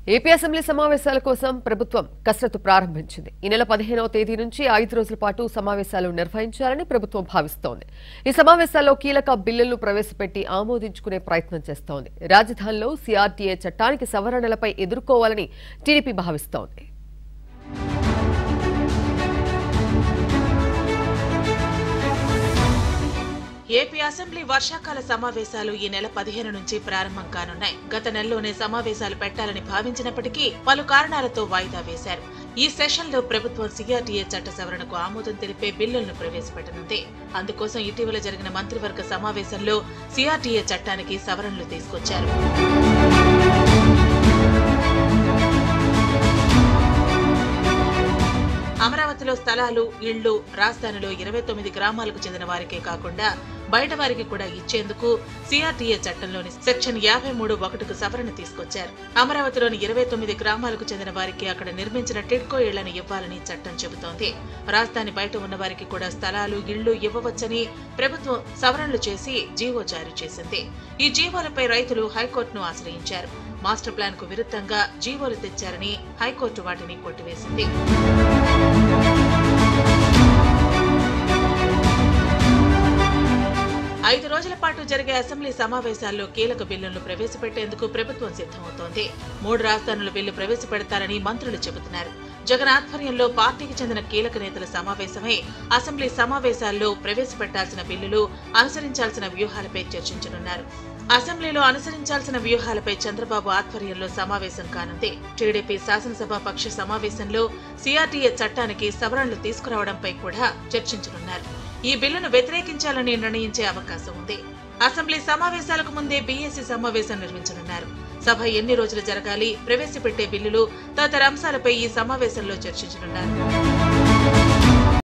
AP assembly సమావేశాల కోసం ప్రభుత్వం కసరత్తు ప్రారంభించింది ఈ నెల పదిహేనవ తేదీ నుంచి ఐదు రోజుల పాటు సమావేశాలు నిర్వహించాలని ప్రభుత్వం భావిస్తోంది ఈ సమావేశాల్లో కీలక బిల్లులను ప్రవేశపెట్టి ఆమోదించుకునే ప్రయత్నం చేస్తోంది రాజధానిలో సిఆర్టీఏ చట్టానికి సవరణలపై ఎదుర్కోవాలని టీడీపీ భావిస్తోంది ఏపీ అసెంబ్లీ వర్షాకాల సమావేశాలు ఈ నెల పదిహేను నుంచి ప్రారంభం కానున్నాయి గత నెలలోనే సమావేశాలు పెట్టాలని భావించినప్పటికీ పలు కారణాలతో వాయిదా వేశారు ఈ సెషన్లో ప్రభుత్వం సీఆర్టీఏ చట్ట సవరణకు ఆమోదం తెలిపే బిల్లులను ప్రవేశపెట్టనుంది అందుకోసం ఇటీవల జరిగిన మంత్రివర్గ సమావేశంలో సీఆర్టీఏ చట్టానికి సవరణలు తీసుకొచ్చారు అమరావతిలో స్థలాలు ఇళ్లు రాజధానిలో ఇరవై తొమ్మిది గ్రామాలకు చెందిన వారికే కాకుండా బయట వారికి కూడా ఇచ్చేందుకు సిఆర్టీఏ చట్టంలోని సెక్షన్ యాభై మూడు ఒకటికు సవరణ తీసుకొచ్చారు అమరావతిలోని ఇరవై తొమ్మిది గ్రామాలకు చెందిన వారికి అక్కడ నిర్మించిన టిడ్కో ఇళ్లను ఇవ్వాలని చట్టం చెబుతోంది రాజధాని బయట ఉన్న వారికి కూడా స్థలాలు ఇళ్లు ఇవ్వవచ్చని ప్రభుత్వం సవరణలు చేసి జీవో జారీ చేసింది ఈ జీవోలపై రైతులు హైకోర్టును ఆశ్రయించారు మాస్టర్ ప్లాన్ కు విరుద్ధంగా జీవోలు తెచ్చారని హైకోర్టు వాటిని కొట్టివేసింది ఐదు రోజుల పాటు జరిగే అసెంబ్లీ సమావేశాల్లో కీలక బిల్లులను ప్రవేశపెట్టేందుకు ప్రభుత్వం సిద్ధమవుతోంది మూడు రాజధానుల బిల్లు ప్రవేశపెడతారని మంత్రులు చెబుతున్నారు జగన్ ఆధ్వర్యంలో పార్టీకి చెందిన కీలక నేతల సమావేశమై అసెంబ్లీ సమావేశాల్లో ప్రవేశపెట్టాల్సిన బిల్లులు అనుసరించాల్సిన వ్యూహాలపై చర్చించనున్నారు అసెంబ్లీలో అనుసరించాల్సిన వ్యూహాలపై చంద్రబాబు ఆధ్వర్యంలో సమావేశం కానుంది టీడీపీ శాసనసభ పక్ష సమావేశంలో సిఆర్టీఏ చట్టానికి సవరణలు తీసుకురావడంపై కూడా చర్చించనున్నారు ఈ బిల్లును వ్యతిరేకించాలని నిర్ణయించే అవకాశం ఉంది అసెంబ్లీ సమావేశాలకు ముందే బీఎస్సీ సమావేశం నిర్వహించనున్నారు సభ ఎన్ని రోజులు జరగాలి ప్రవేశపెట్టే బిల్లులు తదితర అంశాలపై ఈ సమావేశంలో చర్చించనున్నారు